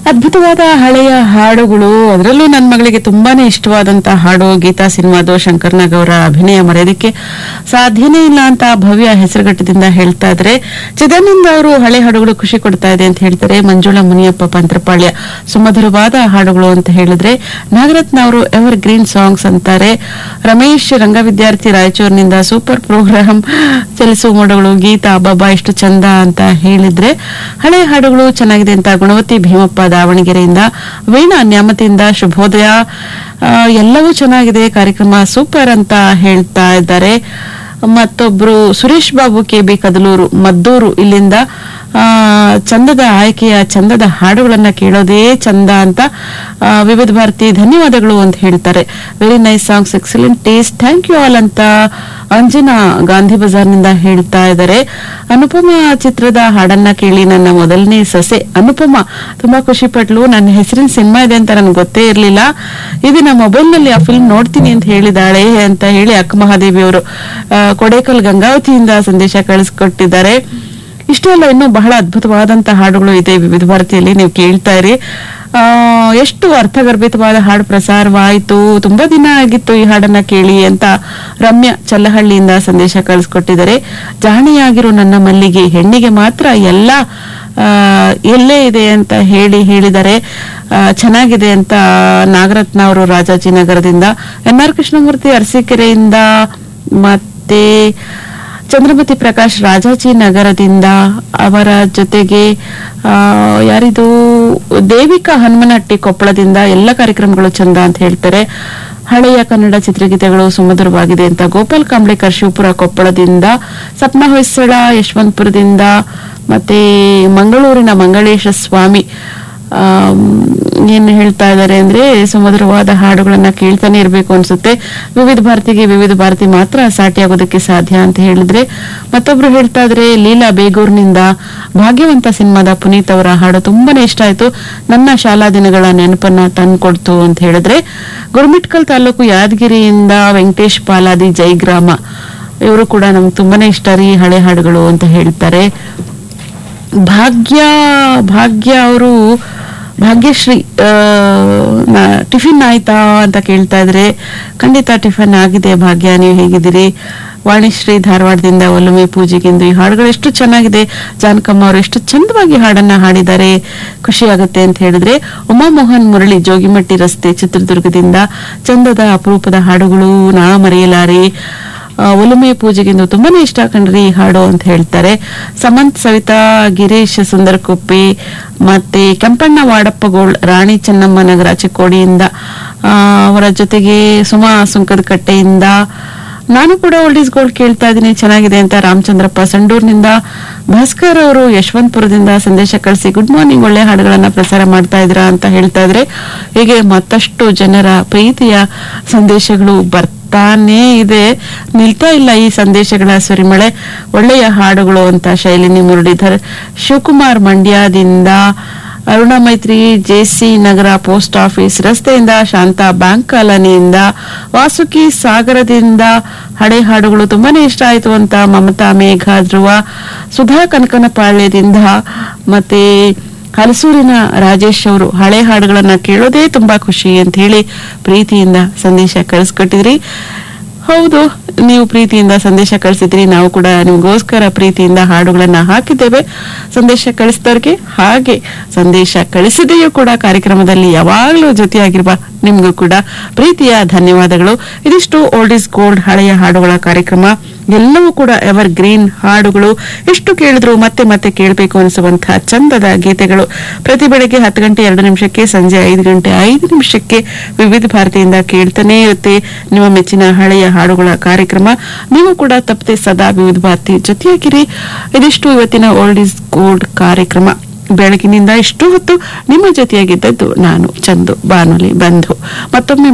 ಅದ್ಭುತವಾದ ಹಳೆಯ ಹಾಡುಗಳು ಅದರಲ್ಲೂ ನನ್ನ ಮಗಳಿಗೆ ತುಂಬಾನೇ ಇಷ್ಟವಾದಂತ ಹಾಡು ಗೀತಾ ಸಿನಿಮಾದು ಶಂಕರ್ನಾಗ್ ಅವರ ಅಭಿನಯ ಮರೆಯೋದಕ್ಕೆ ಸಾಧ್ಯನೇ ಇಲ್ಲ ಅಂತ ಭವ್ಯ ಹೆಸರುಘಟ್ಟದಿಂದ ಹೇಳ್ತಾ ಇದ್ರೆ ಚಿದಾನಂದ ಅವರು ಹಳೆ ಹಾಡುಗಳು ಖುಷಿ ಕೊಡ್ತಾ ಇದೆ ಅಂತ ಹೇಳ್ತಾರೆ ಮಂಜುಳಾ ಮುನಿಯಪ್ಪ ಪಂತ್ರಪಾಳ್ಯ ಸುಮಧುರವಾದ ಹಾಡುಗಳು ಅಂತ ಹೇಳಿದ್ರೆ ನಾಗರತ್ನ ಅವರು ಎವರ್ ಗ್ರೀನ್ ಸಾಂಗ್ಸ್ ಅಂತಾರೆ ರಮೇಶ್ ರಂಗ ವಿದ್ಯಾರ್ಥಿ ರಾಯಚೂರಿನಿಂದ ಸೂಪರ್ ಪ್ರೋಗ್ರಾಮ್ ಚಲಿಸುವ ಮೋಡಗಳು ಗೀತಾ ಬಾಬಾ ಎಷ್ಟು ಚಂದ ಅಂತ ಹೇಳಿದ್ರೆ ಹಳೆ ಹಾಡುಗಳು ಚೆನ್ನಾಗಿದೆ ಅಂತ ಗುಣವತಿ ಭೀಮಪ್ಪ ದಾವಣಗೆರೆಯಿಂದ ವೀಣಾ ನ್ಯಾಮತಿಯಿಂದ ಶುಭೋದಯ ಆ, ಎಲ್ಲವೂ ಚೆನ್ನಾಗಿದೆ ಕಾರ್ಯಕ್ರಮ ಸೂಪರ್ ಅಂತ ಹೇಳ್ತಾ ಇದ್ದಾರೆ ಮತ್ತೊಬ್ರು ಸುರೇಶ್ ಬಾಬು ಕೆ ಬಿ ಕದಲೂರು ಮದ್ದೂರು ಇಲ್ಲಿಂದ ಆ, ಚಂದದ ಆಯ್ಕೆಯ ಚಂದದ ಹಾಡುಗಳನ್ನ ಕೇಳೋದೇ ಚಂದ ಅಂತ ಆ, ವಿವಿಧ ಭಾರತಿ ಧನ್ಯವಾದಗಳು ಅಂತ ಹೇಳ್ತಾರೆ very nice songs excellent taste thank you all ಅಂತ ಅಂಜನಾ ಗಾಂಧಿ ಬಜಾರ್ನಿಂದ ಹೇಳ್ತಾ ಇದ್ದಾರೆ ಅನುಪಮ ಚಿತ್ರದ ಹಾಡನ್ನ ಕೇಳಿ ನನ್ನ ಮೊದಲನೇ ಸೊಸೆ ಅನುಪಮ ತುಂಬಾ ಖುಷಿ ಪಟ್ಲು ನನ್ನ ಹೆಸರಿನ ಸಿನಿಮಾ ಇದೆ ಅಂತ ನನಗೆ ಗೊತ್ತೇ ಇರಲಿಲ್ಲ ಇದನ್ನ ಮೊಬೈಲ್ ನಲ್ಲಿ ಆ ಫಿಲ್ಮ್ ನೋಡ್ತೀನಿ ಅಂತ ಹೇಳಿದಾಳೆ ಅಂತ ಹೇಳಿ ಅಕ್ಕ ಮಹಾದೇವಿ ಅವರು ಆ, ಕೊಡೇಕಲ್ ಗಂಗಾವತಿಯಿಂದ ಸಂದೇಶ ಕಳಿಸ್ಕೊಟ್ಟಿದ್ದಾರೆ ಇಷ್ಟೇ ಅಲ್ಲ ಇನ್ನೂ ಬಹಳ ಅದ್ಭುತವಾದಂತ ಹಾಡುಗಳು ಇದೆ ವಿವಿಧ ಭಾರತಿಯಲ್ಲಿ ನೀವು ಕೇಳ್ತಾ ಇರಿ ಆ, ಎಷ್ಟು ಅರ್ಥಗರ್ಭಿತವಾದ ಹಾಡು ಪ್ರಸಾರವಾಯಿತು ತುಂಬಾ ದಿನ ಆಗಿತ್ತು ಈ ಹಾಡನ್ನ ಕೇಳಿ ಅಂತ ರಮ್ಯ ಚಲ್ಲಹಳ್ಳಿಯಿಂದ ಸಂದೇಶ ಕಳಿಸ್ಕೊಟ್ಟಿದ್ದಾರೆ ಜಾಣಿಯಾಗಿರೋ ನನ್ನ ಮಲ್ಲಿಗೆ ಹೆಣ್ಣಿಗೆ ಮಾತ್ರ ಎಲ್ಲ ಆ, ಎಲ್ಲೇ ಇದೆ ಅಂತ ಹೇಳಿ ಹೇಳಿದ್ದಾರೆ ಆ, ಚೆನ್ನಾಗಿದೆ ಅಂತ ನಾಗರತ್ನ ಅವರು ರಾಜಾಜಿನಗರದಿಂದ ಎನ್ ಆರ್ ಕೃಷ್ಣಮೂರ್ತಿ ಅರಸೀಕೆರೆಯಿಂದ ಮತ್ತೆ ಚಂದ್ರಮತಿ ಪ್ರಕಾಶ್ ರಾಜಾಜಿ ನಗರದಿಂದ ಅವರ ಜೊತೆಗೆ ಆ, ಯಾರಿದು ದೇವಿಕಾ ಹನುಮನಹಟ್ಟಿ ಕೊಪ್ಪಳದಿಂದ ಎಲ್ಲ ಕಾರ್ಯಕ್ರಮಗಳು ಚಂದ ಅಂತ ಹೇಳ್ತಾರೆ ಹಳೆಯ ಕನ್ನಡ ಚಿತ್ರಗೀತೆಗಳು ಸುಮಧುರವಾಗಿದೆ ಅಂತ ಗೋಪಾಲ್ ಕಾಂಬ್ಳೇಕರ್ ಶಿವಪುರ ಕೊಪ್ಪಳದಿಂದ ಸಪ್ನ ಹೊಯ್ಸಳ ಯಶವಂತಪುರದಿಂದ ಮತ್ತೆ ಮಂಗಳೂರಿನ ಮಂಗಳೇಶ ಸ್ವಾಮಿ ಆಮ್, ಏನ್ ಹೇಳ್ತಾ ಇದ್ದಾರೆ ಅಂದ್ರೆ ಸುಮಧುರವಾದ ಹಾಡುಗಳನ್ನ ಕೇಳ್ತಾನೆ ಇರಬೇಕು ಅನ್ಸುತ್ತೆ ವಿವಿಧ ಭಾರತಿಗೆ ವಿವಿಧ ಭಾರತಿ ಮಾತ್ರ ಸಾಟಿ ಆಗೋದಕ್ಕೆ ಸಾಧ್ಯ ಅಂತ ಹೇಳಿದ್ರೆ ಮತ್ತೊಬ್ರು ಹೇಳ್ತಾ ಇದ್ರೆ ಲೀಲಾ ಬೇಗೂರ್ನಿಂದ ಭಾಗ್ಯವಂತ ಸಿನಿಮಾದ ಪುನೀತ್ ಅವರ ಹಾಡು ತುಂಬಾನೇ ಇಷ್ಟ ಆಯ್ತು ನನ್ನ ಶಾಲಾ ದಿನಗಳ ನೆನಪನ್ನ ತಂದ್ಕೊಡ್ತು ಅಂತ ಹೇಳಿದ್ರೆ ಗುರುಮಿಟ್ಕಲ್ ತಾಲೂಕು ಯಾದಗಿರಿಯಿಂದ ವೆಂಕಟೇಶ್ ಪಾಲಾದಿ ಜೈಗ್ರಾಮ ಇವರು ಕೂಡ ನಮ್ಗೆ ತುಂಬಾನೇ ಇಷ್ಟ ರೀ ಹಳೆ ಹಾಡುಗಳು ಅಂತ ಹೇಳ್ತಾರೆ ಭಾಗ್ಯ ಭಾಗ್ಯ ಅವರು ಭಾಗ್ಯಶ್ರೀ ಆ, ನಾ- ಟಿಫಿನ್ ಆಯ್ತಾ ಅಂತ ಕೇಳ್ತಾ ಇದ್ರೆ ಖಂಡಿತ ಟಿಫಿನ್ ಆಗಿದೆ ಭಾಗ್ಯ ನೀವು ಹೇಗಿದ್ದೀರಿ ವಾಣಿಶ್ರೀ ಧಾರವಾಡದಿಂದ ಒಲುಮೆ ಪೂಜೆಗೆಂದು ಈ ಹಾಡುಗಳು ಎಷ್ಟು ಚೆನ್ನಾಗಿದೆ ಜಾನಕಮ್ಮ ಅವರು ಎಷ್ಟು ಚಂದವಾಗಿ ಹಾಡನ್ನ ಹಾಡಿದ್ದಾರೆ ಖುಷಿ ಆಗುತ್ತೆ ಅಂತ ಹೇಳಿದ್ರೆ ಉಮಾಮೋಹನ್ ಮುರಳಿ ಜೋಗಿಮಟ್ಟಿ ರಸ್ತೆ ಚಿತ್ರದುರ್ಗದಿಂದ ಚಂದದ ಅಪರೂಪದ ಹಾಡುಗಳು ನಾ ಮರೆಯಲಾರೆ ಆ, ಒಲುಮೆ ಪೂಜೆಗೆಂದು ತುಂಬಾನೇ ಇಷ್ಟ ಕಂಡ್ರಿ ಈ ಹಾಡು ಅಂತ ಹೇಳ್ತಾರೆ ಸಮಂತ್ ಸವಿತಾ ಗಿರೀಶ್ ಸುಂದರಕೊಪ್ಪಿ ಮತ್ತೆ ಕೆಂಪಣ್ಣ ವಾಡಪ್ಪಗೋಳ್ ರಾಣಿ ಚೆನ್ನಮ್ಮ ನಗರ ಚಿಕ್ಕೋಡಿಯಿಂದ ಆ, ಅವರ ಜೊತೆಗೆ ಸುಮಾ ಸುಂಕದ ಕಟ್ಟೆಯಿಂದ ನಾನು ಕೂಡ ಓಲ್ಡ್ ಈಸ್ ಗೋಲ್ಡ್ ಕೇಳ್ತಾ ಇದ್ದೀನಿ ಚೆನ್ನಾಗಿದೆ ಅಂತ ರಾಮಚಂದ್ರಪ್ಪ ಸಂಡೂರ್ನಿಂದ ಭಾಸ್ಕರ್ ಅವರು ಯಶವಂತಪುರದಿಂದ ಸಂದೇಶ ಕಳಿಸಿ ಗುಡ್ ಮಾರ್ನಿಂಗ್ ಒಳ್ಳೆ ಹಾಡುಗಳನ್ನ ಪ್ರಸಾರ ಮಾಡ್ತಾ ಇದ್ದೀರಾ ಅಂತ ಹೇಳ್ತಾ ಇದ್ರೆ ಹೀಗೆ ಮತ್ತಷ್ಟು ಜನರ ಪ್ರೀತಿಯ ಸಂದೇಶಗಳು ಬರ್ತಾನೇ ಇದೆ ನಿಲ್ತಾ ಇಲ್ಲ ಈ ಸಂದೇಶಗಳ ಸುರಿಮಳೆ ಒಳ್ಳೆಯ ಹಾಡುಗಳು ಅಂತ ಶೈಲಿನಿ ಮುರಳೀಧರ್ ಶಿವಕುಮಾರ್ ಮಂಡ್ಯದಿಂದ ಅರುಣ ಮೈತ್ರಿ ಜೆಸಿ ನಗರ ಪೋಸ್ಟ್ ಆಫೀಸ್ ರಸ್ತೆಯಿಂದ ಶಾಂತಾ ಬ್ಯಾಂಕ್ ಕಾಲನಿಯಿಂದ ವಾಸುಕಿ ಸಾಗರದಿಂದ ಹಳೆ ಹಾಡುಗಳು ತುಂಬಾನೇ ಇಷ್ಟ ಆಯ್ತು ಅಂತ ಮಮತಾ ಮೇಘ ಧ್ರುವ ಸುಧಾ ಕನಕನಪಾಳ್ಯದಿಂದ ಮತ್ತೆ ಹಲಸೂರಿನ ರಾಜೇಶ್ ಅವರು ಹಳೆ ಹಾಡುಗಳನ್ನ ಕೇಳೋದೇ ತುಂಬಾ ಖುಷಿ ಅಂತ ಹೇಳಿ ಪ್ರೀತಿಯಿಂದ ಸಂದೇಶ ಕಳಿಸ್ಕೊಟ್ಟಿದ್ರಿ ಹೌದು ನೀವು ಪ್ರೀತಿಯಿಂದ ಸಂದೇಶ ಕಳಿಸಿದ್ರಿ ನಾವು ಕೂಡ ನಿಮಗೋಸ್ಕರ ಪ್ರೀತಿಯಿಂದ ಹಾಡುಗಳನ್ನ ಹಾಕಿದ್ದೇವೆ ಸಂದೇಶ ಕಳಿಸಿದವ್ರಿಗೆ ಹಾಗೆ ಸಂದೇಶ ಕಳಿಸಿದೆಯೂ ಕೂಡ ಕಾರ್ಯಕ್ರಮದಲ್ಲಿ ಯಾವಾಗಲೂ ಜೊತೆಯಾಗಿರುವ ನಿಮಗೂ ಕೂಡ ಪ್ರೀತಿಯ ಧನ್ಯವಾದಗಳು ಇದಿಷ್ಟು ಓಲ್ಡ್ ಇಸ್ ಗೋಲ್ಡ್ ಹಳೆಯ ಹಾಡುಗಳ ಕಾರ್ಯಕ್ರಮ ಎಲ್ಲವೂ ಕೂಡ ಎವರ್ ಗ್ರೀನ್ ಹಾಡುಗಳು ಎಷ್ಟು ಕೇಳಿದ್ರು ಮತ್ತೆ ಮತ್ತೆ ಕೇಳಬೇಕು ಅನಿಸುವಂತಹ ಚಂದದ ಗೀತೆಗಳು ಪ್ರತಿ ಬೆಳಗ್ಗೆ ಹತ್ತು ಗಂಟೆ ಎರಡು ನಿಮಿಷಕ್ಕೆ ಸಂಜೆ ಐದು ಗಂಟೆ ಐದು ನಿಮಿಷಕ್ಕೆ ವಿವಿಧ ಭಾರತಿಯಿಂದ ಕೇಳ್ತಾನೆ ಇರುತ್ತೆ ನಿಮ್ಮ ಮೆಚ್ಚಿನ ಹಳೆಯ ಹಾಡುಗಳ ಕಾರ್ಯಕ್ರಮ ನೀವು ಕೂಡ ತಪ್ಪದೆ ಸದಾ ವಿವಿಧ ಭಾರತಿ ಜೊತೆಯಾಗಿರಿ ಇದಿಷ್ಟು ಇವತ್ತಿನ ಓಲ್ಡ್ ಇಸ್ ಗೋಲ್ಡ್ ಕಾರ್ಯಕ್ರಮ ಬೆಳಗಿನಿಂದ ಇಷ್ಟು ಹೊತ್ತು ನಿಮ್ಮ ಜೊತೆಯಾಗಿದ್ದದ್ದು ನಾನು ಚಂದು ಬಾನುಲಿ ಬಂಧು ಮತ್ತೊಮ್ಮೆ